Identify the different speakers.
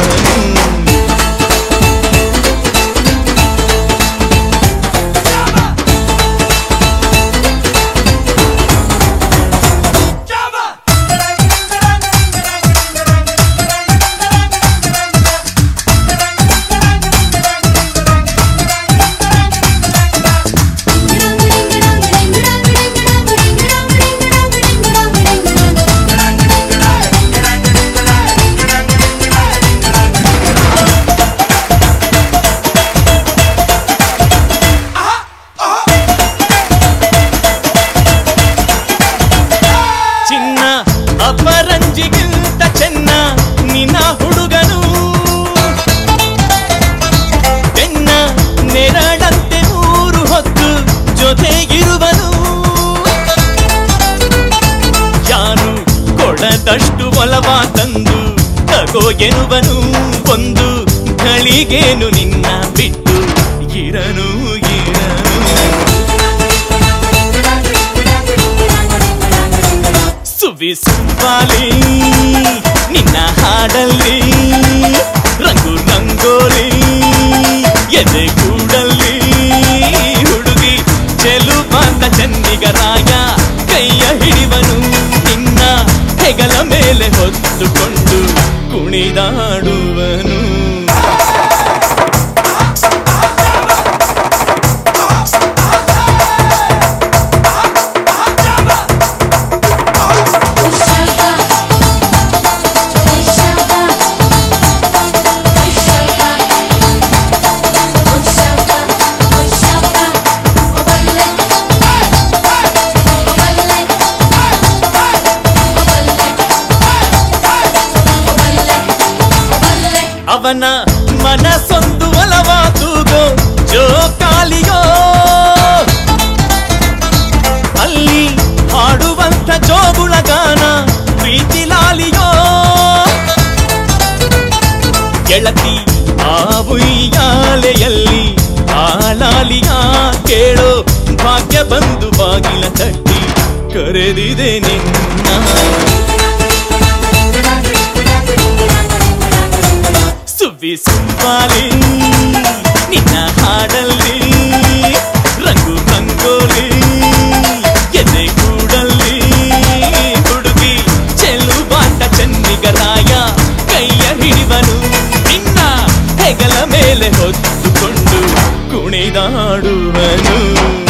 Speaker 1: ಚಿನ್ನ ಅಪರಂಜಿಗಿಂತ ಚೆನ್ನ ನಿನ್ನ ಹುಡುಗನು ಬೆನ್ನ ನೆರಳಂತೆ ಮೂರು ಹೊತ್ತು ಜೊತೆಗಿರುವನು ಯಾರು ಕೊಡದಷ್ಟು ಒಲವ ತಂದು ತಗೋ ಎನ್ನುವನು ಒಂದು ಗಳಿಗೇನು ನಿನ್ನ ಬಿಟ್ಟು ಇರನು ಇರನು ಸುವಿ ಸುವ್ವಾಲಿ ನಿನ್ನ ಹಾಡಲ್ಲಿ ರಂಗು ರಂಗೋಲಿ ಎದೆ ಕೂಡಲ್ಲಿ ಹುಡುಗಿ ಚೆಲುವಾದ ಚೆನ್ನಿಗರಾಯ ಕೈಯ ಹಿಡಿವನು ನಿನ್ನ ಹೆಗಲ ಮೇಲೆ ಹೊತ್ತುಕೊಂಡು ಕುಣಿದಾಡುವನು ಅವನ ಮನಸ್ಸೊಂದು ಒಲವ ತೂಗೋ ಜೋಕಾಲಿಯೋ ಅಲ್ಲಿ ಹಾಡುವಂತ ಜೋಗುಳ ಗಾನ ಪ್ರೀತಿ ಲಾಲಿಯೋ ಗೆಳತಿ ಆ ಉಯ್ಯಾಲೆಯಲ್ಲಿ ಆಲಾಲಿಯ ಕೇಳೋ ಭಾಗ್ಯ ಬಂದು ಬಾಗಿಲ ತಟ್ಟಿ ಕರೆದಿದೆ ನಿನ್ನ ಸುವ್ವಿ ಸುವ್ವಾಲಿ ನಿನ್ನ ಹಾಡಲ್ಲಿ ರಂಗು ರಂಗೋಲಿ ಎದೆ ಕೂಡಲ್ಲಿ ಹುಡುಗಿ ಚೆಲುವಾಟ ಚೆನ್ನಿಗರಾಯ ಕೈಯ ಹಿಡಿವನು ನಿನ್ನ ಹೆಗಲ ಮೇಲೆ ಹೊತ್ತುಕೊಂಡು ಕುಣಿದಾಡುವನು